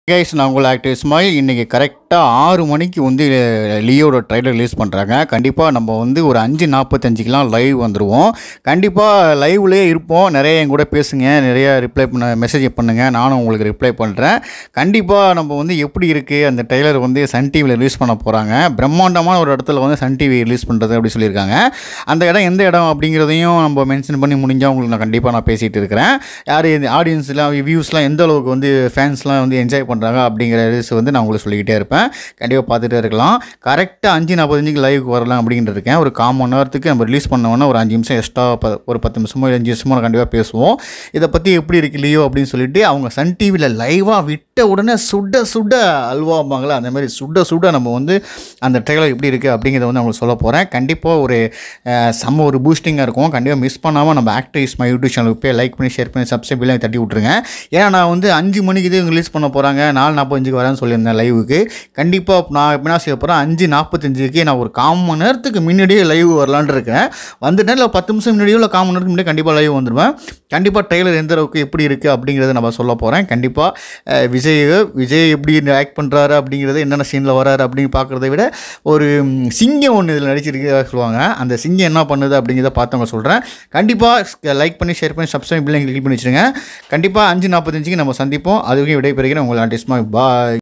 guys நான் உங்கள் active smile இன்றைக்கி கரெக்டாக ஆறு மணிக்கு வந்து லியோட ட்ரைலர் ரிலீஸ் பண்ணுறாங்க கண்டிப்பாக நம்ம வந்து ஒரு அஞ்சு நாற்பத்தஞ்சுக்கெலாம் லைவ் வந்துடுவோம் கண்டிப்பாக லைவ்லேயே இருப்போம் நிறைய என் கூட பேசுங்க நிறைய ரிப்ளை பண்ண மெசேஜ் பண்ணுங்கள் நானும் உங்களுக்கு ரிப்ளை பண்ணுறேன் கண்டிப்பாக நம்ம வந்து எப்படி இருக்குது அந்த ட்ரைலர் வந்து சன் டிவியில் ரிலீஸ் பண்ண போகிறாங்க பிரம்மாண்டமான ஒரு இடத்துல வந்து சன் டிவி ரிலீஸ் பண்ணுறது அப்படி சொல்லியிருக்காங்க அந்த இடம் எந்த இடம் அப்படிங்கிறதையும் நம்ம மென்ஷன் பண்ணி முடிஞ்சால் உங்களுக்கு நான் கண்டிப்பாக நான் பேசிகிட்டு இருக்கிறேன் யார் இந்த ஆடியன்ஸ்லாம் வியூஸ்லாம் எந்த அளவுக்கு வந்து ஃபேன்ஸ்லாம் வந்து என்ஜாய் பண்ணுறாங்க அப்படிங்கிற இது வந்து நான் உங்களுக்கு சொல்லிக்கிட்டே இருப்பேன் கண்டிப்பாக பார்த்துட்டே இருக்கலாம் கரெக்டாக அஞ்சு நாற்பத்தஞ்சுக்கு லைவுக்கு வரலாம் அப்படின்ட்டு இருக்கேன் ஒரு கால் மணி நேரத்துக்கு நம்ம ரிலீஸ் பண்ணோன்னா ஒரு அஞ்சு நிமிஷம் எக்ஸ்ட்ரா ப ஒரு பத்து நிமிஷமோ இல்லை அஞ்சு நிமிஷமோ கண்டிப்பாக பேசுவோம் இதை பற்றி எப்படி இருக்கு லியோ அப்படின்னு சொல்லிட்டு அவங்க சன் டிவியில் லைவாக விட்ட உடனே சுட சுட அல்வாம்பாங்களா அந்த மாதிரி சுட சுட நம்ம வந்து அந்த ட்ரெயிலர் எப்படி இருக்குது அப்படிங்கிறத வந்து அவங்களுக்கு சொல்ல போகிறேன் கண்டிப்பாக ஒரு அஹ், செம்ம ஒரு பூஸ்டிங்காக இருக்கும் கண்டிப்பாக மிஸ் பண்ணாமல் நம்ம ஆக்டிவ்ஸ் மை யூடியூப் சேனலுக்கு போய் லைக் பண்ணி ஷேர் பண்ணி சப்ஸ்கிரைப் எல்லாம் தட்டி விட்ருங்க ஏன்னா நான் வந்து அஞ்சு மணிக்கு இது ரிலீஸ் பண்ண போகிறாங்க நாலு நாற்பத்தஞ்சுக்கு வரேன்னு சொல்லியிருந்தேன் லைவுக்கு கண்டிப்பாக நான் எப்படின்னா செய்ய போகிறேன் அஞ்சு நாற்பத்தஞ்சுக்கு நான் ஒரு கால் மணி நேரத்துக்கு முன்னாடியே லைவ் வரலான்னு இருக்கேன் வந்துட்டேன் இல்லை பத்து நிமிஷம் முன்னாடியோ இல்லை கால் மணி நேரத்துக்கு முன்னாடி கண்டிப்பாக லைவ் வந்துடுவேன் கண்டிப்பாக ட்ரெய்லர் எந்த அளவுக்கு எப்படி இருக்குது அப்படிங்கிறத நம்ம சொல்ல போகிறேன் கண்டிப்பாக விஜய் விஜய் எப்படி ஆக்ட் பண்ணுறாரு அப்படிங்கிறது என்னென்ன சீனில் வராரு அப்படின்னு பார்க்குறத விட ஒரு ம், சிங்கம் ஒன்று இதில் நடிச்சிருக்கிறதா சொல்லுவாங்க அந்த சிங்கம் என்ன பண்ணுது அப்படிங்கிறத பார்த்தவங்க சொல்கிறேன் கண்டிப்பாக லைக் பண்ணி ஷேர் பண்ணி சப்ஸ்கிரைப் பில்லைங்க கிளிக் பண்ணி வச்சுருங்க கண்டிப்பாக அஞ்சு நாற்பத்தஞ்சுக்கு நம்ம சந்திப்போம் அதுவரைக்கும் விடைபெறுகிறேன் உங்கள் ஆர்டிஸ்மா பாய்